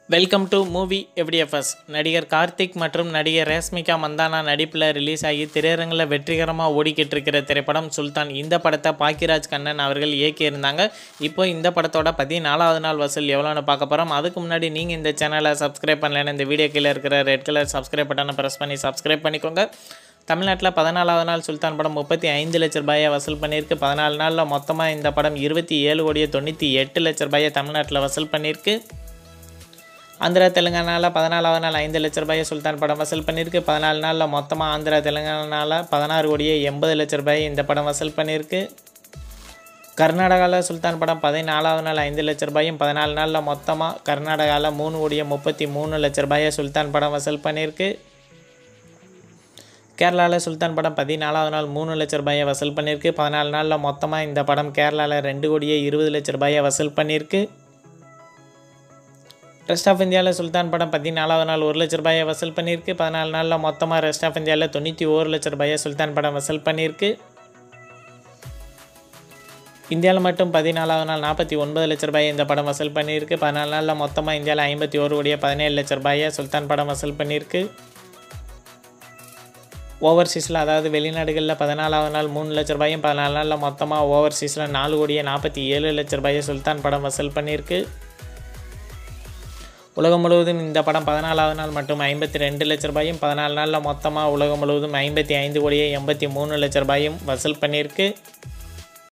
welcome to movie FDFS நடிகர் கார்த்திக் மற்றும் நடிகர் ரேஷ்மிகா மந்தானா நடிப்பில் ரிலீஸ் ஆகி திரையரங்கில் வெற்றிகரமாக ஓடிக்கிட்டு இருக்கிற திரைப்படம் சுல்தான் இந்த படத்தை பாக்கியராஜ் கண்ணன் அவர்கள் இயக்கியிருந்தாங்க இப்போ இந்த படத்தோட பதினாலாவது நாள் வசூல் எவ்வளோன்னு பார்க்க போகிறோம் அதுக்கு முன்னாடி நீங்கள் இந்த சேனலை சப்ஸ்கிரைப் பண்ணலைன்னு இந்த வீடியோ கீழே இருக்கிற ரெட் கலர் சப்ஸ்கிரைப் பட்டனை ப்ரெஸ் பண்ணி சப்ஸ்கிரைப் பண்ணிக்கோங்க தமிழ்நாட்டில் பதினாலாவது நாள் சுல்தான் படம் முப்பத்தி ஐந்து லட்ச ரூபாயை வசூல் பண்ணியிருக்கு பதினாலு நாளில் மொத்தமாக இந்த படம் இருபத்தி ஏழு கோடியே தொண்ணூற்றி எட்டு லட்ச ரூபாயை தமிழ்நாட்டில் வசூல் பண்ணியிருக்கு ஆந்திரா தெலுங்கானாவில் பதினாலாவது நாள் ஐந்து லட்ச ரூபாயை சுல்தான் படம் வசூல் பண்ணியிருக்கு பதினாலு நாளில் மொத்தமாக ஆந்திரா தெலுங்கானாவில் பதினாறு கோடியே எண்பது லட்ச ரூபாயை இந்த படம் வசூல் பண்ணியிருக்கு கர்நாடகாவில் சுல்தான் படம் பதினாலாவது நாள் ஐந்து லட்ச ரூபாயும் பதினாலு நாளில் மொத்தமாக கர்நாடகாவில் மூணு கோடியே முப்பத்தி மூணு லட்ச ரூபாயை சுல்தான் படம் வசூல் பண்ணியிருக்கு கேரளாவில் சுல்தான் படம் பதினாலாவது நாள் மூணு லட்ச ரூபாயை வசூல் பண்ணியிருக்கு பதினாலு நாளில் மொத்தமாக இந்த படம் கேரளாவில் ரெண்டு கோடியே இருபது லட்ச ரூபாயை வசூல் பண்ணியிருக்கு ரெஸ்ட் ஆஃப் இந்தியாவில் சுல்தான் படம் பதினாலாவது நாள் ஒரு லட்ச ரூபாயை வசூல் பண்ணியிருக்கு பதினாலு நாளில் மொத்தமாக ரெஸ்ட் ஆஃப் இந்தியாவில் தொண்ணூற்றி ஒரு லட்ச ரூபாயை சுல்தான் படம் வசூல் பண்ணியிருக்கு இந்தியாவில் மட்டும் பதினாலாவது நாள் நாற்பத்தி ஒன்பது லட்ச ரூபாயை இந்த படம் வசூல் பண்ணியிருக்கு பதினாலு நாளில் மொத்தமாக இந்தியாவில் ஐம்பத்தி ஒரு கோடியே பதினேழு லட்ச ரூபாயை சுல்தான் படம் வசூல் பண்ணியிருக்கு ஓவர்சீஸில் அதாவது வெளிநாடுகளில் பதினாலாவது நாள் மூணு லட்ச ரூபாயும் பதினாலு நாளில் மொத்தமாக ஓவர்சீஸில் நாலு கோடியே நாற்பத்தி ஏழு லட்ச ரூபாயை சுல்தான் படம் வசூல் பண்ணியிருக்கு உலகம் முழுவதும் இந்த படம் பதினாலாவது நாள் மட்டும் ஐம்பத்தி ரெண்டு லட்ச ரூபாயும் பதினாலு நாளில் மொத்தமாக உலகம் முழுவதும் ஐம்பத்தி ஐந்து கோடியே எண்பத்தி மூணு லட்ச ரூபாயும் வசூல் பண்ணியிருக்கு